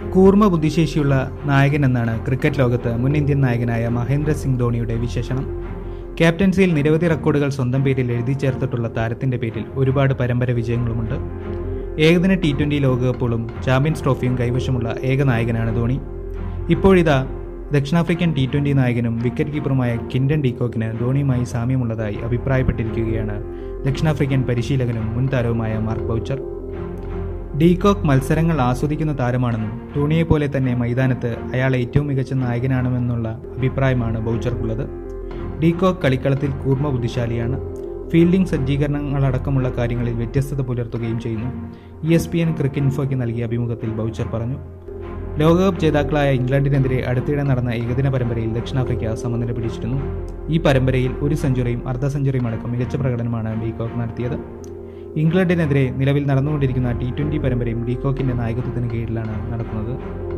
കൂർമ്മ ബുദ്ധിശേഷിയുള്ള നായകൻ എന്നാണ് ക്രിക്കറ്റ് ലോകത്ത് മുൻ ഇന്ത്യൻ നായകനായ മഹേന്ദ്ര സിംഗ് ധോണിയുടെ വിശേഷണം ക്യാപ്റ്റൻസിയിൽ നിരവധി റെക്കോർഡുകൾ സ്വന്തം പേരിൽ എഴുതി ചേർത്തിട്ടുള്ള താരത്തിന്റെ പേരിൽ ഒരുപാട് പരമ്പര വിജയങ്ങളുമുണ്ട് ഏകദിന ടി ട്വന്റി ലോകകപ്പുകളും ചാമ്പ്യൻസ് ട്രോഫിയും കൈവശമുള്ള ഏക നായകനാണ് ധോണി ഇപ്പോഴിതാ ദക്ഷിണാഫ്രിക്കൻ ടി ട്വന്റി നായകനും വിക്കറ്റ് കീപ്പറുമായ കിൻഡൻ ഡീകോക്കിന് ധോണിയുമായി സാമ്യമുള്ളതായി അഭിപ്രായപ്പെട്ടിരിക്കുകയാണ് ദക്ഷിണാഫ്രിക്കൻ പരിശീലകനും മുൻ താരവുമായ മാർക്ക് ബൗച്ചർ ഡീകോക്ക് മത്സരങ്ങൾ ആസ്വദിക്കുന്ന താരമാണെന്നും ധോണിയെപ്പോലെ തന്നെ മൈതാനത്ത് അയാൾ ഏറ്റവും മികച്ച നായകനാണെന്നുള്ള അഭിപ്രായമാണ് ബൗച്ചർക്കുള്ളത് ഡീകോക്ക് കളിക്കളത്തിൽ കൂർമ്മ ബുദ്ധിശാലിയാണ് ഫീൽഡിംഗ് സജ്ജീകരണങ്ങളടക്കമുള്ള കാര്യങ്ങളിൽ വ്യത്യസ്തത പുലർത്തുകയും ചെയ്യുന്നു E S P N cricket ഇൻഫോയ്ക്ക് നൽകിയ അഭിമുഖത്തിൽ ബൗച്ചർ പറഞ്ഞു ലോകകപ്പ് ജേതാക്കളായ ഇംഗ്ലണ്ടിനെതിരെ അടുത്തിടെ നടന്ന ഏകദിന പരമ്പരയിൽ ദക്ഷിണാഫ്രിക്ക സമനില പിടിച്ചിരുന്നു ഈ പരമ്പരയിൽ ഒരു സെഞ്ചുറിയും അർദ്ധ സെഞ്ചുറിയും അടക്കം മികച്ച പ്രകടനമാണ് ഡീകോക്ക് നടത്തിയത് ഇംഗ്ലണ്ടിനെതിരെ നിലവിൽ നടന്നുകൊണ്ടിരിക്കുന്ന ടി ട്വന്റി പരമ്പരയും ഡീകോക്കിന്റെ നായകത്വത്തിന് കീഴിലാണ് നടക്കുന്നത്